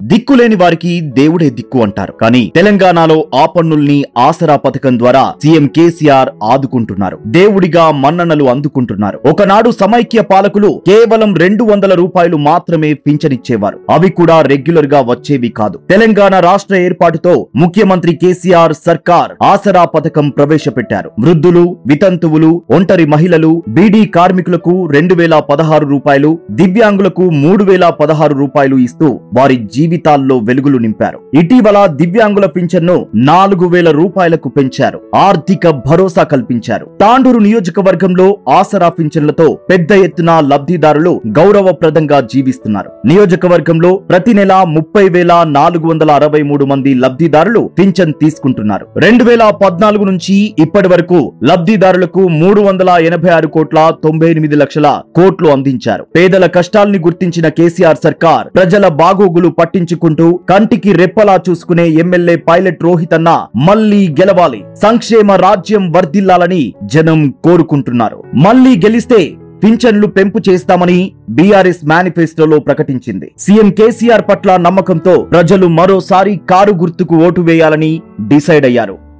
దిక్కులేని వారికి దేవుడే దిక్కు అంటారు కానీ తెలంగాణలో ఆ పన్నుల్ని ఆసరా పథకం ద్వారా సీఎం కేసీఆర్ ఆదుకుంటున్నారు దేవుడిగా మన్ననలు అందుకుంటున్నారు ఒకనాడు సమైక్య పాలకులు కేవలం రెండు వందల రూపాయలు మాత్రమే పింఛనిచ్చేవారు అవి కూడా రెగ్యులర్ గా వచ్చేవి కాదు తెలంగాణ రాష్ట్ర ఏర్పాటుతో ముఖ్యమంత్రి కేసీఆర్ సర్కార్ ఆసరా పథకం ప్రవేశపెట్టారు వృద్ధులు వితంతువులు ఒంటరి మహిళలు బీడీ కార్మికులకు రెండు వేల పదహారు రూపాయలు దివ్యాంగులకు మూడు వేల పదహారు రూపాయలు ఇస్తూ వారి జీవితాల్లో వెలుగులు నింపారు ఇటీవల దివ్యాంగుల పింఛన్ను నాలుగు వేల రూపాయలకు పెంచారు ఆర్థిక భరోసా కల్పించారు తాండూరు నియోజకవర్గంలో ఆసరా పింఛన్లతో పెద్ద ఎత్తున లబ్ధిదారులు గౌరవప్రదంగా జీవిస్తున్నారు నియోజకవర్గంలో ప్రతి నెల ముప్పై వేల నాలుగు వందల అరవై మూడు మంది లబ్ధిదారులు పింఛన్ తీసుకుంటున్నారు రెండు వేల పద్నాలుగు నుంచి ఇప్పటి వరకు లబ్ధిదారులకు మూడు వందల ఎనభై ఆరు కోట్ల తొంభై ఎనిమిది లక్షల కోట్లు అందించారు పేదల కష్టాల్ని గుర్తించిన కేసీఆర్ సర్కార్ ప్రజల బాగోగులు పట్టించుకుంటూ కంటికి రెప్పలా చూసుకునే ఎమ్మెల్యే పైలట్ రోహిత్ అన్న మళ్లీ గెలవాలి సంక్షేమ రాజ్యం వర్ధిల్లాలని జనం కోరుకుంటున్నారు మళ్లీ గెలిస్తే పింఛన్లు పెంపు చేస్తామని బీఆర్ఎస్ మేనిఫెస్టోలో ప్రకటించింది సీఎం కేసీఆర్ పట్ల నమ్మకంతో ప్రజలు మరోసారి కారు గుర్తుకు ఓటు వేయాలని డిసైడ్ అయ్యారు